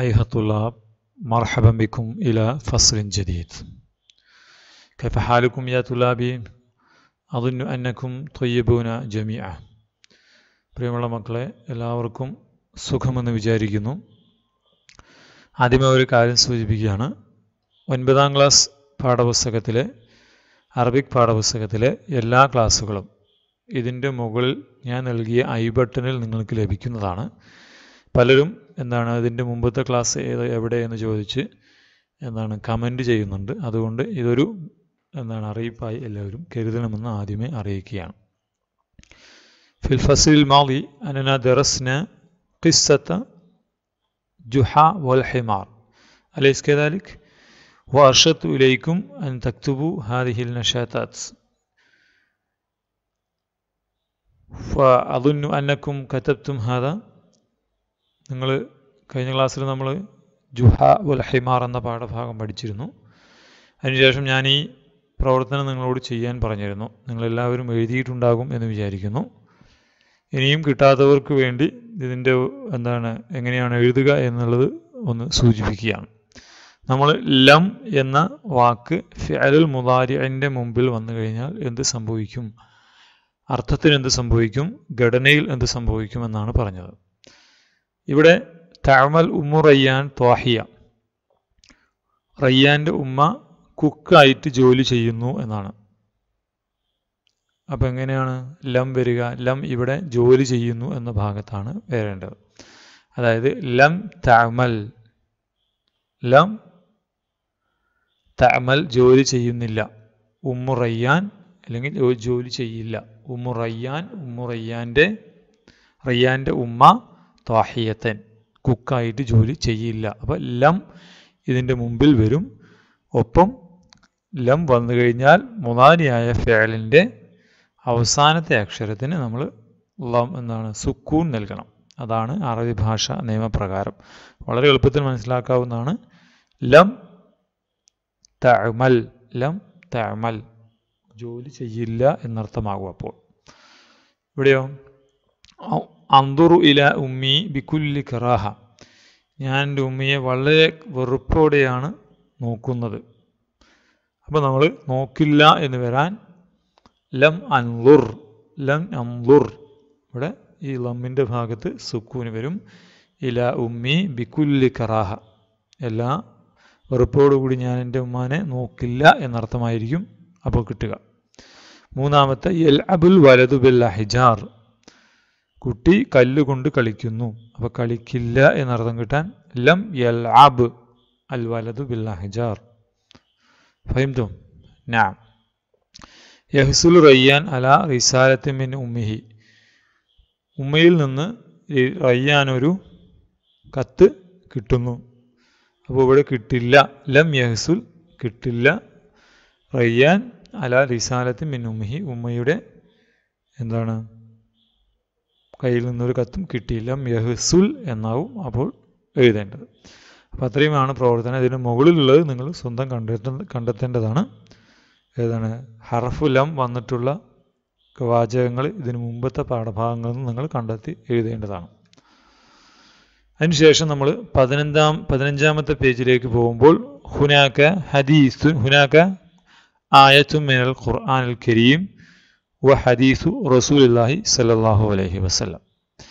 أيها الطلاب مرحبا بكم إلى فصل جديد كيف حالكم يا طلابي أظن أنكم طيبون جميعا പ്രിയമുള്ള മക്കളെ എല്ലാവർക്കും സുഖമെന്ന് വിചാരിക്കുന്നു ആദ്യമേ ഒരു കാര്യം സൂചിപ്പിക്കുകയാണ് ഒൻപതാം ക്ലാസ് പാഠപുസ്തകത്തിലെ അറബിക് പാഠപുസ്തകത്തിലെ എല്ലാ ക്ലാസ്സുകളും ഇതിൻ്റെ മുകളിൽ ഞാൻ നൽകിയ ഐ ബട്ടണിൽ നിങ്ങൾക്ക് ലഭിക്കുന്നതാണ് പലരും എന്താണ് ഇതിൻ്റെ മുമ്പത്തെ ക്ലാസ് ഏത് എവിടെ എന്ന് ചോദിച്ച് എന്താണ് കമൻറ്റ് ചെയ്യുന്നുണ്ട് അതുകൊണ്ട് ഇതൊരു എന്താണ് അറിയിപ്പായി എല്ലാവരും കരുതണമെന്ന് ആദ്യമേ അറിയിക്കുകയാണ് في الفصل الماضي أننا درسنا قصة جحا والحمار أليس كذلك؟ وأرشدت إليكم أن تكتبوا هذه النشاتات فأظن أنكم كتبتم هذا നിങ്ങൾ കഴിഞ്ഞ ക്ലാസ്സിൽ നമ്മൾ ജുഹ വൽ ഹിമാർ എന്ന പാഠഭാഗം പഠിച്ചിരുന്നു അതിനുശേഷം ഞാൻ ഈ പ്രവർത്തനം നിങ്ങളോട് ചെയ്യാൻ പറഞ്ഞിരുന്നു നിങ്ങളെല്ലാവരും എഴുതിയിട്ടുണ്ടാകും എന്ന് വിചാരിക്കുന്നു ഇനിയും കിട്ടാത്തവർക്ക് വേണ്ടി ഇതിൻ്റെ എന്താണ് എങ്ങനെയാണ് എഴുതുക എന്നുള്ളത് ഒന്ന് സൂചിപ്പിക്കുകയാണ് നമ്മൾ ലം എന്ന വാക്ക് ഫിഅലുൽ മുതാരിൻ്റെ മുമ്പിൽ വന്നു കഴിഞ്ഞാൽ എന്ത് സംഭവിക്കും അർത്ഥത്തിന് എന്ത് സംഭവിക്കും ഘടനയിൽ എന്ത് സംഭവിക്കും എന്നാണ് പറഞ്ഞത് ഇവിടെ തഴമൽ ഉമ്മു റയ്യാൻ ത്വാഹിയ റയ്യാൻ്റെ ഉമ്മ കുക്കായിട്ട് ജോലി ചെയ്യുന്നു എന്നാണ് അപ്പം എങ്ങനെയാണ് ലം വരിക ലം ഇവിടെ ജോലി ചെയ്യുന്നു എന്ന ഭാഗത്താണ് വരേണ്ടത് അതായത് ലം തഅമൽ ലം തഅമൽ ജോലി ചെയ്യുന്നില്ല ഉമ്മു റയ്യാൻ അല്ലെങ്കിൽ ജോലി ചെയ്യില്ല ഉമ്മു റയ്യാൻ ഉമ്മു റയ്യാൻ്റെ റയ്യാൻ്റെ ഉമ്മ ത്വാഹിയത്തൻ കുക്കായിട്ട് ജോലി ചെയ്യില്ല അപ്പം ലം ഇതിൻ്റെ മുമ്പിൽ വരും ഒപ്പം ലം വന്നു കഴിഞ്ഞാൽ മുതാനിയായ ഫേലിൻ്റെ അവസാനത്തെ അക്ഷരത്തിന് നമ്മൾ ലം എന്താണ് സുക്കൂൺ നൽകണം അതാണ് അറബി ഭാഷ നിയമപ്രകാരം വളരെ എളുപ്പത്തിൽ മനസ്സിലാക്കാവുന്നതാണ് ലം തഅമൽ ലം തഅമൽ ജോലി ചെയ്യില്ല എന്നർത്ഥമാകും അപ്പോൾ ഇവിടെയോ അന്തുറു ഇല ഉമ്മി ബിക്കുല്ലി കറാഹ ഞാൻ എൻ്റെ ഉമ്മിയെ വളരെ വെറുപ്പോടെയാണ് നോക്കുന്നത് അപ്പോൾ നമ്മൾ നോക്കില്ല എന്ന് വരാൻ ലം അൻലുർ ലം അൻലുർ ഇവിടെ ഈ ലമ്മിൻ്റെ ഭാഗത്ത് സുക്കൂന് വരും ഇല ഉമ്മി ബിക്കുല്ലി കറാഹ എല്ലാ വെറുപ്പോടുകൂടി ഞാൻ എൻ്റെ ഉമ്മാനെ നോക്കില്ല എന്നർത്ഥമായിരിക്കും അപ്പോൾ കിട്ടുക മൂന്നാമത്തെ എൽ അബുൽ വലതു ബില്ല ഹിജാർ കുട്ടി കല്ലുകൊണ്ട് കളിക്കുന്നു അപ്പോൾ കളിക്കില്ല എന്നർത്ഥം കിട്ടാൻ ലം യൽ അബ് അൽ വലതു ബില്ല ഹിജാർ ഫഹിംതും നാം യഹ്സുൽ റയ്യാൻ അല റിസാലത്തിമിൻ ഉമ്മിഹി ഉമ്മയിൽ നിന്ന് റയ്യാൻ ഒരു കത്ത് കിട്ടുന്നു അപ്പോൾ ഇവിടെ കിട്ടില്ല ലം യഹ്സുൽ കിട്ടില്ല റയ്യാൻ അല റിസാലത്തി മിൻ ഉമ്മിഹി ഉമ്മയുടെ എന്താണ് കയ്യിൽ നിന്നൊരു കത്തും കിട്ടിയില്ല യഹ്സുൽ എന്നാവും അപ്പോൾ എഴുതേണ്ടത് അപ്പോൾ അത്രയുമാണ് പ്രവർത്തനം ഇതിന് മുകളിലുള്ളത് നിങ്ങൾ സ്വന്തം കണ്ടെത്ത കണ്ടെത്തേണ്ടതാണ് ഏതാണ് ഹർഫുലം വന്നിട്ടുള്ള വാചകങ്ങൾ ഇതിനു മുമ്പത്തെ പാഠഭാഗങ്ങളിൽ നിന്ന് നിങ്ങൾ കണ്ടെത്തി എഴുതേണ്ടതാണ് അതിനുശേഷം നമ്മൾ പതിനഞ്ചാം പതിനഞ്ചാമത്തെ പേജിലേക്ക് പോകുമ്പോൾ ഹുനാക്ക ഹദീസു ഹുനാക്ക ആയത്തു മിനൽ ഖുർആൻ അൽ കരീം വ ഹദീസു റസൂലുള്ളാഹി സല്ലല്ലാഹു അലൈഹി വസല്ലം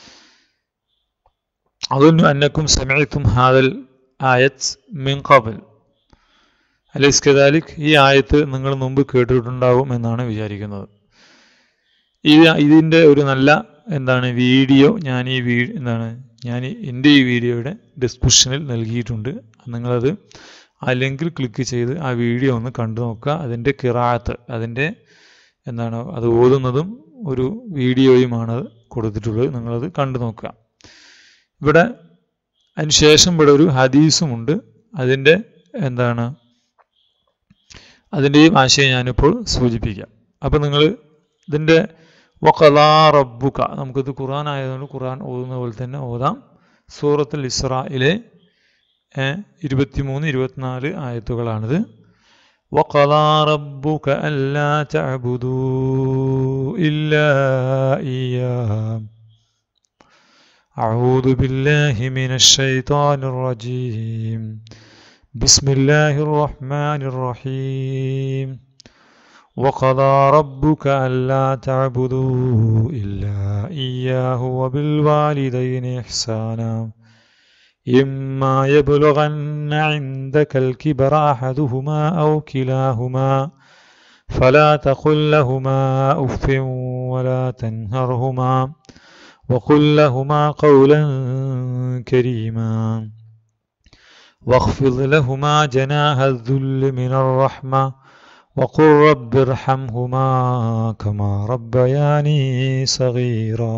അതൊന്നു അന്നക്കും സമയത്തും ഹാദൽ ആയത്ത് മിൻ ഖബൽ അലൈസ് കദാലിക് ഈ ആയത്ത് നിങ്ങൾ മുമ്പ് കേട്ടിട്ടുണ്ടാവും എന്നാണ് വിചാരിക്കുന്നത് ഇത് ഇതിൻ്റെ ഒരു നല്ല എന്താണ് വീഡിയോ ഞാൻ ഈ വീ എന്താണ് ഞാൻ എൻ്റെ ഈ വീഡിയോയുടെ ഡിസ്ക്രിപ്ഷനിൽ നൽകിയിട്ടുണ്ട് നിങ്ങളത് ആ ലിങ്കിൽ ക്ലിക്ക് ചെയ്ത് ആ വീഡിയോ ഒന്ന് കണ്ടു നോക്കുക അതിൻ്റെ കിറാത്ത് അതിൻ്റെ എന്താണ് അത് ഓതുന്നതും ഒരു വീഡിയോയുമാണ് കൊടുത്തിട്ടുള്ളത് നിങ്ങളത് കണ്ടു നോക്കുക ഇവിടെ അതിന് ശേഷം ഇവിടെ ഒരു ഹദീസുമുണ്ട് അതിൻ്റെ എന്താണ് അതിൻ്റെയും ആശയം ഞാനിപ്പോൾ സൂചിപ്പിക്കാം അപ്പം നിങ്ങൾ ഇതിൻ്റെ വഖലാ റബ്ബുക നമുക്കിത് ഖുർആൻ ആയതുകൊണ്ട് ഖുർആൻ ഓതുന്ന പോലെ തന്നെ ഓതാം സൂറത്തുൽ ഇസ്രായിലെ ഇരുപത്തിമൂന്ന് ഇരുപത്തിനാല് ആയത്തുകളാണിത് وقضى ربك ألا تعبدوا إلا إياه أعوذ بالله من الشيطان الرجيم بسم الله الرحمن الرحيم وقضى ربك ألا تعبدوا إلا إياه وبالوالدين إحسانا إما يبلغن عندك الكبر أحدهما أو كلاهما فلا تقل لهما أف ولا تنهرهما وقل لهما قولا كريما واخفض لهما جناح الذل من الرحمة وقل رب ارحمهما كما ربياني صغيرا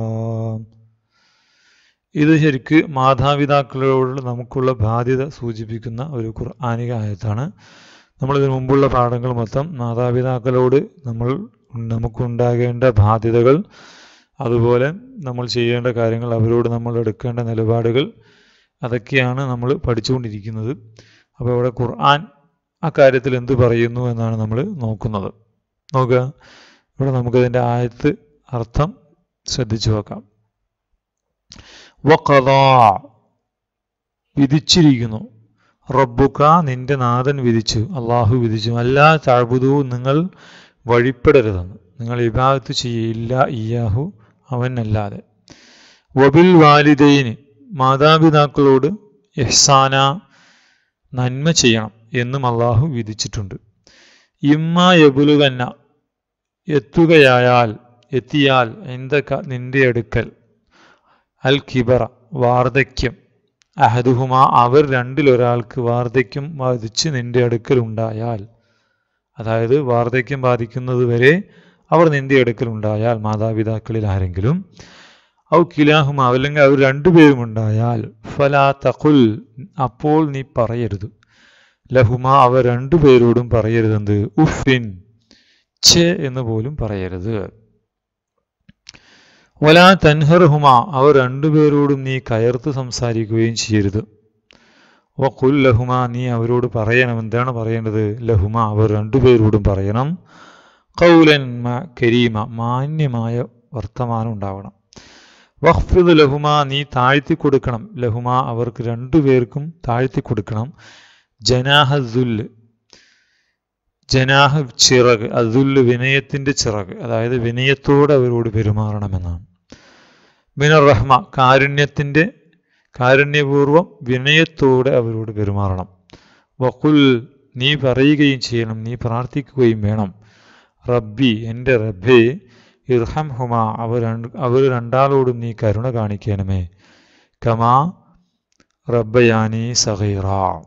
ഇത് ശരിക്ക് മാതാപിതാക്കളോട് നമുക്കുള്ള ബാധ്യത സൂചിപ്പിക്കുന്ന ഒരു ഖുർആാനിക ആയത്താണ് നമ്മളിതിനു മുമ്പുള്ള പാഠങ്ങൾ മൊത്തം മാതാപിതാക്കളോട് നമ്മൾ നമുക്കുണ്ടാകേണ്ട ബാധ്യതകൾ അതുപോലെ നമ്മൾ ചെയ്യേണ്ട കാര്യങ്ങൾ അവരോട് നമ്മൾ എടുക്കേണ്ട നിലപാടുകൾ അതൊക്കെയാണ് നമ്മൾ പഠിച്ചുകൊണ്ടിരിക്കുന്നത് അപ്പോൾ ഇവിടെ ഖുർആൻ അക്കാര്യത്തിൽ എന്ത് പറയുന്നു എന്നാണ് നമ്മൾ നോക്കുന്നത് നോക്കുക ഇവിടെ നമുക്കതിൻ്റെ ആയത്ത് അർത്ഥം ശ്രദ്ധിച്ചു നോക്കാം വഖദാ വിധിച്ചിരിക്കുന്നു റബ്ബുക നിന്റെ നാഥൻ വിധിച്ചു അള്ളാഹു വിധിച്ചു അല്ലാ താഴ്ബുദു നിങ്ങൾ വഴിപ്പെടരുതെന്ന് നിങ്ങൾ ഇബാദത്ത് ചെയ്യില്ല ഇയാഹു അവനല്ലാതെ വബിൽ വാലിദൈന് മാതാപിതാക്കളോട് എഹ്സാന നന്മ ചെയ്യണം എന്നും അള്ളാഹു വിധിച്ചിട്ടുണ്ട് ഇമ്മ യബുലുകന്ന എത്തുകയായാൽ എത്തിയാൽ എന്തൊക്കെ നിന്റെ അടുക്കൽ അൽ കിബറ വാർദ്ധക്യം അഹദുഹുമ അവർ രണ്ടിലൊരാൾക്ക് വാർദ്ധക്യം ബാധിച്ച് നിന്റെ അടുക്കൽ ഉണ്ടായാൽ അതായത് വാർദ്ധക്യം ബാധിക്കുന്നത് വരെ അവർ നിന്റെ അടുക്കൽ ഉണ്ടായാൽ മാതാപിതാക്കളിൽ ആരെങ്കിലും ഔ കിലാഹുമ അല്ലെങ്കിൽ അവർ രണ്ടുപേരും ഉണ്ടായാൽ ഫലാ തഖുൽ അപ്പോൾ നീ പറയരുത് ലഹുമ അവർ രണ്ടുപേരോടും പറയരുതെന്ത് ഉഫിൻ ഛെ എന്ന് പോലും പറയരുത് വലാ തൻഹർഹുമ അവർ രണ്ടുപേരോടും നീ കയർത്ത് സംസാരിക്കുകയും ചെയ്യരുത് വഖുൽ ലഹുമ നീ അവരോട് പറയണം എന്താണ് പറയേണ്ടത് ലഹുമ അവർ രണ്ടുപേരോടും പറയണം കൗലൻ കരീമ മാന്യമായ വർത്തമാനം ഉണ്ടാവണം വഖ്ഫിദ് ലഹുമ നീ താഴ്ത്തി കൊടുക്കണം ലഹുമ അവർക്ക് രണ്ടുപേർക്കും താഴ്ത്തി കൊടുക്കണം ജനാഹ ദുല്ല് ജനാഹ് ചിറക് അതുല്ല് വിനയത്തിന്റെ ചിറക് അതായത് വിനയത്തോടെ അവരോട് പെരുമാറണമെന്നാണ് മിനർ റഹ്മ കാരുണ്യത്തിന്റെ കാരുണ്യപൂർവം വിനയത്തോടെ അവരോട് പെരുമാറണം വക്കുൽ നീ പറയുകയും ചെയ്യണം നീ പ്രാർത്ഥിക്കുകയും വേണം റബ്ബി എൻ്റെ റബ്ബേ ഇർഹം ഹുമ അവർ രണ്ട് അവർ രണ്ടാളോടും നീ കരുണ കാണിക്കണമേ കമാ റബ്ബയാനി സഹീറ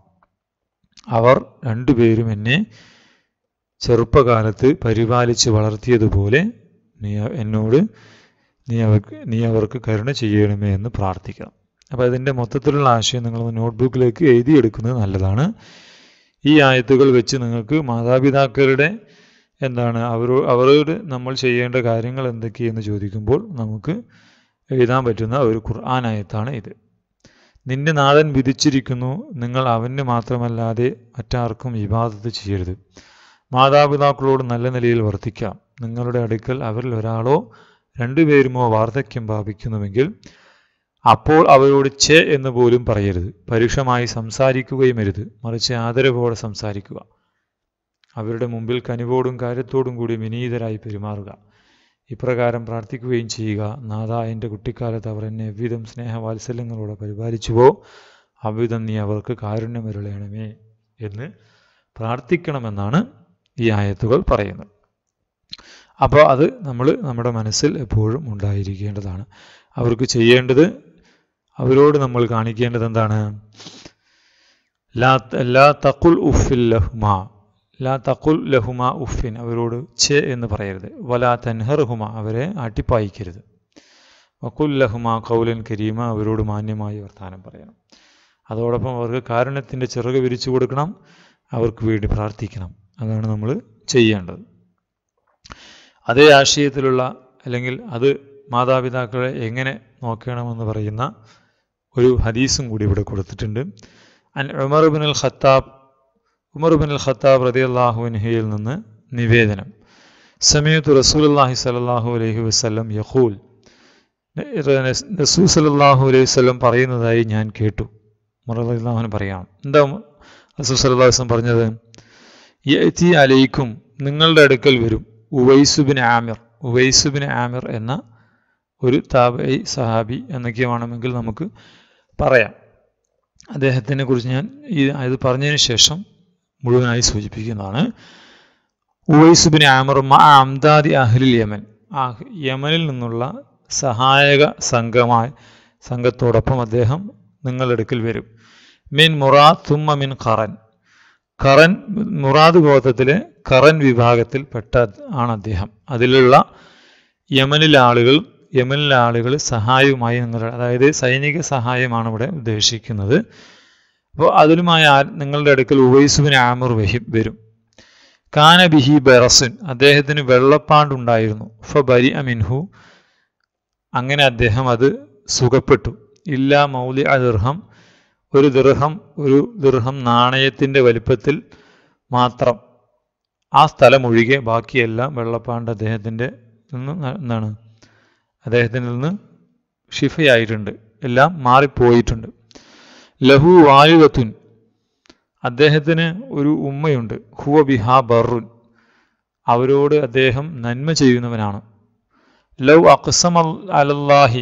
അവർ രണ്ടുപേരും എന്നെ ചെറുപ്പകാലത്ത് പരിപാലിച്ച് വളർത്തിയതുപോലെ നീ എന്നോട് നീ അവർക്ക് നീ അവർക്ക് കരുണ ചെയ്യണമേ എന്ന് പ്രാർത്ഥിക്കണം അപ്പോൾ അതിൻ്റെ മൊത്തത്തിലുള്ള ആശയം നിങ്ങൾ നോട്ട്ബുക്കിലേക്ക് എഴുതിയെടുക്കുന്നത് നല്ലതാണ് ഈ ആയത്തുകൾ വെച്ച് നിങ്ങൾക്ക് മാതാപിതാക്കളുടെ എന്താണ് അവരോ അവരോട് നമ്മൾ ചെയ്യേണ്ട കാര്യങ്ങൾ എന്തൊക്കെയെന്ന് ചോദിക്കുമ്പോൾ നമുക്ക് എഴുതാൻ പറ്റുന്ന ഒരു ഖുർആൻ ആയത്താണ് ഇത് നിന്റെ നാഥൻ വിധിച്ചിരിക്കുന്നു നിങ്ങൾ അവന് മാത്രമല്ലാതെ മറ്റാർക്കും ഇബാദത്ത് ചെയ്യരുത് മാതാപിതാക്കളോട് നല്ല നിലയിൽ വർത്തിക്കാം നിങ്ങളുടെ അടുക്കൽ അവരിൽ ഒരാളോ രണ്ടുപേരുമോ വാർദ്ധക്യം പ്രാപിക്കുന്നുവെങ്കിൽ അപ്പോൾ അവരോട് ചെ എന്ന് പോലും പറയരുത് പരുഷമായി സംസാരിക്കുകയും അരുത് മറിച്ച് ആദരവോടെ സംസാരിക്കുക അവരുടെ മുമ്പിൽ കനിവോടും കാര്യത്തോടും കൂടി വിനീതരായി പെരുമാറുക ഇപ്രകാരം പ്രാർത്ഥിക്കുകയും ചെയ്യുക നാഥ എൻ്റെ കുട്ടിക്കാലത്ത് അവർ എന്നെ എவ்விധം സ്നേഹവാത്സല്യങ്ങളോടെ പരിപാലിച്ചുവോ അவ்விധം നീ അവർക്ക് കാരുണ്യമരുളയണമേ എന്ന് പ്രാർത്ഥിക്കണമെന്നാണ് ഈ ആയത്തുകൾ പറയുന്നത് അപ്പോൾ അത് നമ്മൾ നമ്മുടെ മനസ്സിൽ എപ്പോഴും ഉണ്ടായിരിക്കേണ്ടതാണ് അവർക്ക് ചെയ്യേണ്ടത് അവരോട് നമ്മൾ കാണിക്കേണ്ടത് എന്താണ് ലാ ലാ തക്കുൽ ഉഫിൽ ലഹുമ ലാ തക്കുൽ ലഹുമ ഉഫിൻ അവരോട് ചെ എന്ന് പറയരുത് വലാ തൻഹർഹുമ അവരെ അട്ടിപ്പായിക്കരുത് വക്കുൽ ലഹുമ കൗലൻ കരീമ അവരോട് മാന്യമായി വർത്താനം പറയണം അതോടൊപ്പം അവർക്ക് കാരുണ്യത്തിൻ്റെ ചിറക് വിരിച്ചു കൊടുക്കണം അവർക്ക് വേണ്ടി പ്രാർത്ഥിക്കണം അതാണ് നമ്മൾ ചെയ്യേണ്ടത് അതേ ആശയത്തിലുള്ള അല്ലെങ്കിൽ അത് മാതാപിതാക്കളെ എങ്ങനെ നോക്കണമെന്ന് പറയുന്ന ഒരു ഹദീസും കൂടി ഇവിടെ കൊടുത്തിട്ടുണ്ട് അൻ Umar bin al Khattab Umar bin al Khattab റതി അള്ളാഹുവിൻഹയിൽ നിന്ന് നിവേദനം സമയത്ത് റസൂലുല്ലാഹി സലാഹു അലൈഹി വസ്ലം യഹൂൽ റസൂ സലാഹു അലൈഹി സ്വലം പറയുന്നതായി ഞാൻ കേട്ടു മുറലാഹുന് പറയാം എന്താ റസൂ സല്ലാഹു വസ്ലം പറഞ്ഞത് യത്തി അലൈക്കും നിങ്ങളുടെ അടുക്കൽ വരും ഉവൈസുബിൻ ആമിർ ഉവൈസുബിൻ ആമിർ എന്ന ഒരു താബൈ സഹാബി എന്നൊക്കെ വേണമെങ്കിൽ നമുക്ക് പറയാം അദ്ദേഹത്തിനെ കുറിച്ച് ഞാൻ ഈ ഇത് പറഞ്ഞതിന് ശേഷം മുഴുവനായി സൂചിപ്പിക്കുന്നതാണ് ഉവൈസുബിൻ ആമിർ മ അംദാദി അഹ്ലിൽ യമൻ ആ യമനിൽ നിന്നുള്ള സഹായക സംഘമായ സംഘത്തോടൊപ്പം അദ്ദേഹം നിങ്ങളുടെ അടുക്കൽ വരും മിൻ മുറാദ് തുമ്മ മിൻ ഖറൻ ഖറൻ മുറാദ് ഗോത്രത്തിലെ ഖറൻ വിഭാഗത്തിൽ പെട്ട ആണ് അദ്ദേഹം അതിലുള്ള യമനിലെ ആളുകൾ യമനിലെ ആളുകൾ സഹായവുമായി നിങ്ങളുടെ അതായത് സൈനിക സഹായമാണ് ഇവിടെ ഉദ്ദേശിക്കുന്നത് അപ്പോൾ അതിലുമായ നിങ്ങളുടെ അടുക്കൽ ഉവൈസുവിന് ആമർ വഹി വരും കാന ബിഹി ബെറസുൻ അദ്ദേഹത്തിന് വെള്ളപ്പാണ്ടുണ്ടായിരുന്നു ഫ ബരി അമിൻഹു അങ്ങനെ അദ്ദേഹം അത് സുഖപ്പെട്ടു ഇല്ല മൗലി ദിർഹം ഒരു ദീർഘം ഒരു ദീർഘം നാണയത്തിൻ്റെ വലിപ്പത്തിൽ മാത്രം ആ സ്ഥലം ഒഴികെ ബാക്കിയെല്ലാം വെള്ളപ്പാണ്ട് അദ്ദേഹത്തിൻ്റെ നിന്ന് എന്താണ് അദ്ദേഹത്തിൽ നിന്ന് ഷിഫയായിട്ടുണ്ട് എല്ലാം മാറിപ്പോയിട്ടുണ്ട് ലഹു വായുവത്തുൻ അദ്ദേഹത്തിന് ഒരു ഉമ്മയുണ്ട് ഹുവ ബിഹാ ബറുൻ അവരോട് അദ്ദേഹം നന്മ ചെയ്യുന്നവനാണ് ലൗ അക്സം അലല്ലാഹി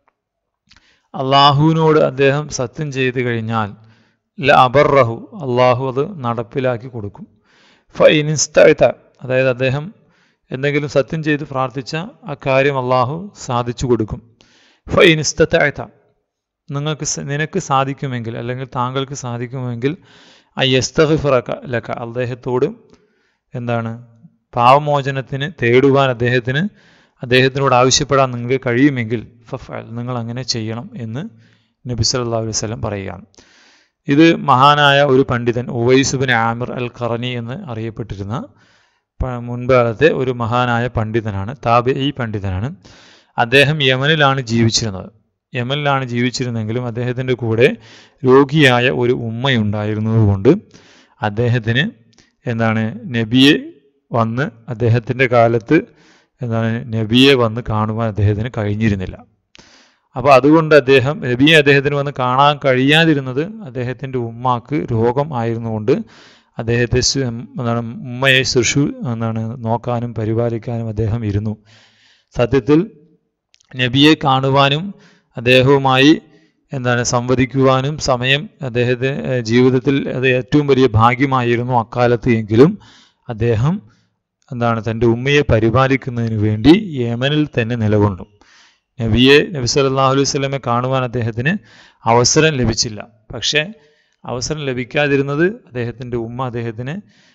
അള്ളാഹുവിനോട് അദ്ദേഹം സത്യം ചെയ്തു കഴിഞ്ഞാൽ ല അബർറഹു അള്ളാഹു അത് നടപ്പിലാക്കി കൊടുക്കും ഫൈനിസ്തഴുത്ത അതായത് അദ്ദേഹം എന്തെങ്കിലും സത്യം ചെയ്ത് പ്രാർത്ഥിച്ച ആ കാര്യം അള്ളാഹു സാധിച്ചു കൊടുക്കും ഫൈനിസ്തഴുത്ത നിങ്ങൾക്ക് നിനക്ക് സാധിക്കുമെങ്കിൽ അല്ലെങ്കിൽ താങ്കൾക്ക് സാധിക്കുമെങ്കിൽ ആ യസ്തഫിറക്ക ലക്ക അദ്ദേഹത്തോട് എന്താണ് പാവമോചനത്തിന് തേടുവാൻ അദ്ദേഹത്തിന് അദ്ദേഹത്തിനോട് ആവശ്യപ്പെടാൻ നിങ്ങൾക്ക് കഴിയുമെങ്കിൽ ഫഫൽ നിങ്ങൾ അങ്ങനെ ചെയ്യണം എന്ന് നബി സല്ലാ അലൈഹി സ്വലം പറയുകയാണ് ഇത് മഹാനായ ഒരു പണ്ഡിതൻ ഉവൈസുബിൻ ആമിർ അൽ ഖറനി എന്ന് അറിയപ്പെട്ടിരുന്ന മുൻകാലത്തെ ഒരു മഹാനായ പണ്ഡിതനാണ് താബെ ഈ പണ്ഡിതനാണ് അദ്ദേഹം യമനിലാണ് ജീവിച്ചിരുന്നത് യമനിലാണ് ജീവിച്ചിരുന്നെങ്കിലും അദ്ദേഹത്തിൻ്റെ കൂടെ രോഗിയായ ഒരു ഉമ്മയുണ്ടായിരുന്നതുകൊണ്ട് അദ്ദേഹത്തിന് എന്താണ് നബിയെ വന്ന് അദ്ദേഹത്തിൻ്റെ കാലത്ത് എന്താണ് നബിയെ വന്ന് കാണുവാൻ അദ്ദേഹത്തിന് കഴിഞ്ഞിരുന്നില്ല അപ്പോൾ അതുകൊണ്ട് അദ്ദേഹം നബിയെ അദ്ദേഹത്തിന് വന്ന് കാണാൻ കഴിയാതിരുന്നത് അദ്ദേഹത്തിൻ്റെ ഉമ്മാക്ക് രോഗം ആയിരുന്നുകൊണ്ട് അദ്ദേഹത്തെ എന്താണ് ഉമ്മയെ ശുശ്രു എന്താണ് നോക്കാനും പരിപാലിക്കാനും അദ്ദേഹം ഇരുന്നു സത്യത്തിൽ നബിയെ കാണുവാനും അദ്ദേഹവുമായി എന്താണ് സംവദിക്കുവാനും സമയം അദ്ദേഹത്തിന് ജീവിതത്തിൽ അത് ഏറ്റവും വലിയ ഭാഗ്യമായിരുന്നു അക്കാലത്ത് എങ്കിലും അദ്ദേഹം എന്താണ് തൻ്റെ ഉമ്മയെ പരിപാലിക്കുന്നതിന് വേണ്ടി യമനിൽ തന്നെ നിലകൊണ്ടു നബിയെ നബി സല്ലാഹു അലൈഹി സ്വലമെ കാണുവാൻ അദ്ദേഹത്തിന് അവസരം ലഭിച്ചില്ല പക്ഷേ അവസരം ലഭിക്കാതിരുന്നത് അദ്ദേഹത്തിൻ്റെ ഉമ്മ അദ്ദേഹത്തിന്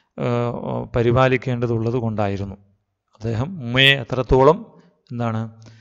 പരിപാലിക്കേണ്ടതുള്ളത് കൊണ്ടായിരുന്നു അദ്ദേഹം ഉമ്മയെ എത്രത്തോളം എന്താണ്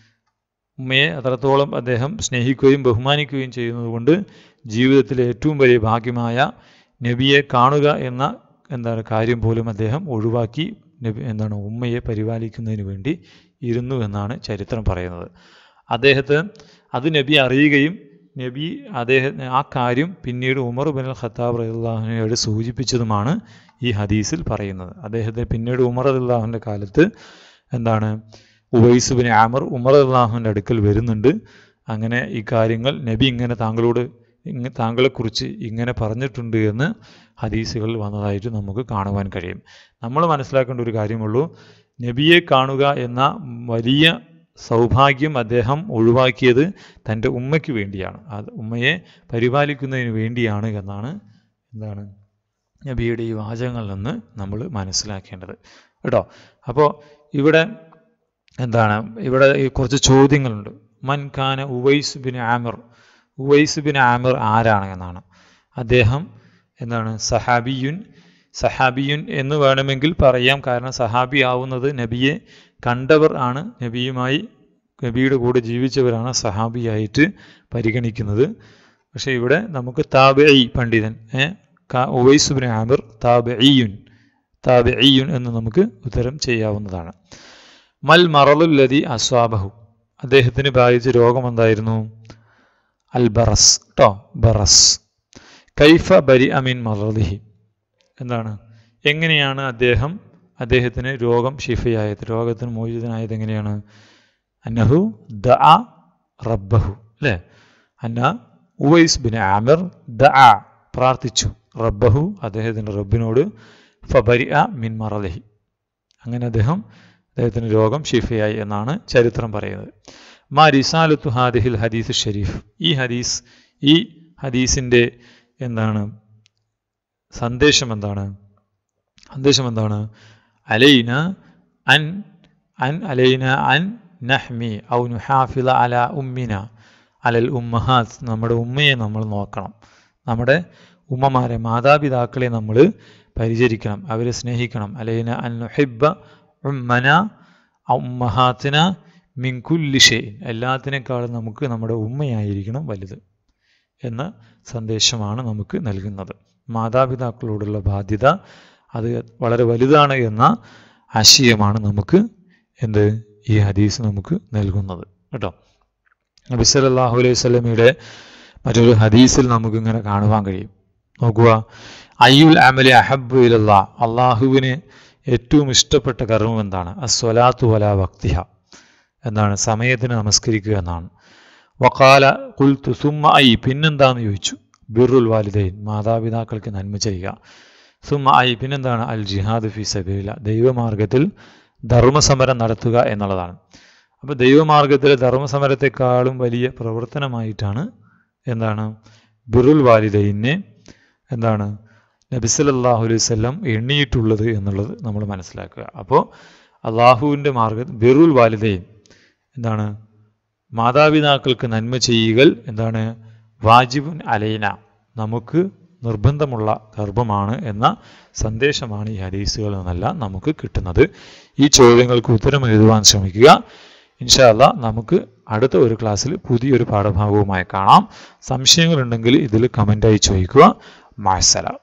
ഉമ്മയെ അത്രത്തോളം അദ്ദേഹം സ്നേഹിക്കുകയും ബഹുമാനിക്കുകയും ചെയ്യുന്നതുകൊണ്ട് ജീവിതത്തിലെ ഏറ്റവും വലിയ ഭാഗ്യമായ നബിയെ കാണുക എന്ന എന്താണ് കാര്യം പോലും അദ്ദേഹം ഒഴിവാക്കി നബി എന്താണ് ഉമ്മയെ പരിപാലിക്കുന്നതിന് വേണ്ടി ഇരുന്നു എന്നാണ് ചരിത്രം പറയുന്നത് അദ്ദേഹത്തെ അത് നബി അറിയുകയും നബി അദ്ദേഹം ആ കാര്യം പിന്നീട് ഉമർ ബിൻ അൽ ഖത്താബ് റഹ്ലാഹുനയോട് സൂചിപ്പിച്ചതുമാണ് ഈ ഹദീസിൽ പറയുന്നത് അദ്ദേഹത്തെ പിന്നീട് ഉമർ അള്ളാഹുവിൻ്റെ കാലത്ത് എന്താണ് ഉവൈസ് ബിൻ ആമർ ഉമർ അള്ളാഹുവിൻ്റെ അടുക്കൽ വരുന്നുണ്ട് അങ്ങനെ ഈ കാര്യങ്ങൾ നബി ഇങ്ങനെ താങ്കളോട് ഇങ്ങ താങ്കളെക്കുറിച്ച് ഇങ്ങനെ പറഞ്ഞിട്ടുണ്ട് എന്ന് ഹദീസുകളിൽ വന്നതായിട്ട് നമുക്ക് കാണുവാൻ കഴിയും നമ്മൾ മനസ്സിലാക്കേണ്ട ഒരു കാര്യമുള്ളൂ നബിയെ കാണുക എന്ന വലിയ സൗഭാഗ്യം അദ്ദേഹം ഒഴിവാക്കിയത് തൻ്റെ ഉമ്മയ്ക്ക് വേണ്ടിയാണ് അത് ഉമ്മയെ പരിപാലിക്കുന്നതിന് വേണ്ടിയാണ് എന്നാണ് എന്താണ് നബിയുടെ ഈ വാചകങ്ങളിൽ നിന്ന് നമ്മൾ മനസ്സിലാക്കേണ്ടത് കേട്ടോ അപ്പോൾ ഇവിടെ എന്താണ് ഇവിടെ ഈ കുറച്ച് ചോദ്യങ്ങളുണ്ട് മൻഖാന Uwais bin Amir Uwais bin Amir ആരാണ് എന്നാണ് അദ്ദേഹം എന്താണ് സഹാബിയുൻ സഹാബിയുൻ എന്ന് വേണമെങ്കിൽ പറയാം കാരണം സഹാബി ആവുന്നത് നബിയെ കണ്ടവർ ആണ് നബിയുമായി നബിയുടെ കൂടെ ജീവിച്ചവരാണ് സഹാബിയായിട്ട് പരിഗണിക്കുന്നത് പക്ഷേ ഇവിടെ നമുക്ക് താബഇ പണ്ഡിതൻ ഉവൈസ് ബിൻ ആമിർ താബഇയുൻ താബഇയുൻ എന്ന് നമുക്ക് ഉത്തരം ചെയ്യാവുന്നതാണ് മൽ മറലുല്ലതി അസ്വാബഹു അദ്ദേഹത്തിന് ബാധിച്ച രോഗം എന്തായിരുന്നു അൽ ബറസ് കേട്ടോ ബറസ് കൈഫ ബരി അമീൻ മറലിഹി എന്താണ് എങ്ങനെയാണ് അദ്ദേഹം അദ്ദേഹത്തിന് രോഗം ഷിഫയായത് രോഗത്തിന് മോചിതനായത് എങ്ങനെയാണ് അന്നഹു ദ റബ്ബഹു അല്ലേ അന്ന ഉവൈസ് ബിൻ ആമിർ ദ പ്രാർത്ഥിച്ചു റബ്ബഹു അദ്ദേഹത്തിൻ്റെ റബ്ബിനോട് ഫബരി അ മിൻ മറലഹി അങ്ങനെ അദ്ദേഹം അദ്ദേഹത്തിന് രോഗം ഷിഫയായി എന്നാണ് ചരിത്രം പറയുന്നത് മാ റിസാലത്തു ഹാദിഹിൽ ഹദീസ് ഷെരീഫ് ഈ ഹദീസ് ഈ ഹദീസിൻ്റെ എന്താണ് സന്ദേശം എന്താണ് സന്ദേശം എന്താണ് അലൈന അൻ അൻ അലൈന അൻ നഹ്മി ഔ നുഹാഫില അല ഉമ്മിന അലൽ ഉമ്മഹാസ് നമ്മുടെ ഉമ്മയെ നമ്മൾ നോക്കണം നമ്മുടെ ഉമ്മമാരെ മാതാപിതാക്കളെ നമ്മൾ പരിചരിക്കണം അവരെ സ്നേഹിക്കണം അലൈന അൻ നുഹിബ്ബ ഉമ്മന ഉമ്മഹാത്തിന മിൻകുല്ലി ഷെയ്ൻ എല്ലാത്തിനേക്കാളും നമുക്ക് നമ്മുടെ ഉമ്മയായിരിക്കണം വലുത് എന്ന സന്ദേശമാണ് നമുക്ക് നൽകുന്നത് മാതാപിതാക്കളോടുള്ള ബാധ്യത അത് വളരെ വലുതാണ് എന്ന ആശയമാണ് നമുക്ക് എന്ത് ഈ ഹദീസ് നമുക്ക് നൽകുന്നത് കേട്ടോ നബി സല്ലല്ലാഹു അലൈഹി സ്വലമിയുടെ മറ്റൊരു ഹദീസിൽ നമുക്ക് ഇങ്ങനെ കാണുവാൻ കഴിയും നോക്കുക അയ്യുൽ അമലി അഹബു ഇലല്ലാ അള്ളാഹുവിന് ഏറ്റവും ഇഷ്ടപ്പെട്ട കർമ്മം എന്താണ് അസ്വലാത്തു വല ഭക്തിഹ എന്താണ് സമയത്തിന് നമസ്കരിക്കുക എന്നാണ് വക്കാല കുൽത്തു സുമ്മ ഐ പിന്നെന്താന്ന് ചോദിച്ചു ബിറുൽ വാലിദൈൻ മാതാപിതാക്കൾക്ക് നന്മ ചെയ്യുക സുമ്മ ഐ പിന്നെന്താണ് അൽ ജിഹാദ് ഫി സബീല ദൈവമാർഗത്തിൽ ധർമ്മസമരം നടത്തുക എന്നുള്ളതാണ് അപ്പോൾ ദൈവമാർഗത്തിലെ ധർമ്മസമരത്തെക്കാളും വലിയ പ്രവർത്തനമായിട്ടാണ് എന്താണ് ബിറുൽ വാലിദൈനെ എന്താണ് നബിസലല്ലാഹു അലൈഹി വല്ലം എണ്ണിയിട്ടുള്ളത് എന്നുള്ളത് നമ്മൾ മനസ്സിലാക്കുക അപ്പോൾ അള്ളാഹുവിൻ്റെ മാർഗ ബിറുൽ വാലിദൈൻ എന്താണ് മാതാപിതാക്കൾക്ക് നന്മ ചെയ്യുകൽ എന്താണ് വാജിബുൻ അലൈന നമുക്ക് നിർബന്ധമുള്ള ഗർഭമാണ് എന്ന സന്ദേശമാണ് ഈ ഹദീസുകളിൽ നിന്നെല്ലാം നമുക്ക് കിട്ടുന്നത് ഈ ചോദ്യങ്ങൾക്ക് ഉത്തരം എഴുതുവാൻ ശ്രമിക്കുക ഇൻഷാല്ല നമുക്ക് അടുത്ത ഒരു ക്ലാസ്സിൽ പുതിയൊരു പാഠഭാഗവുമായി കാണാം സംശയങ്ങളുണ്ടെങ്കിൽ ഇതിൽ കമൻ്റായി ചോദിക്കുക മാസലാം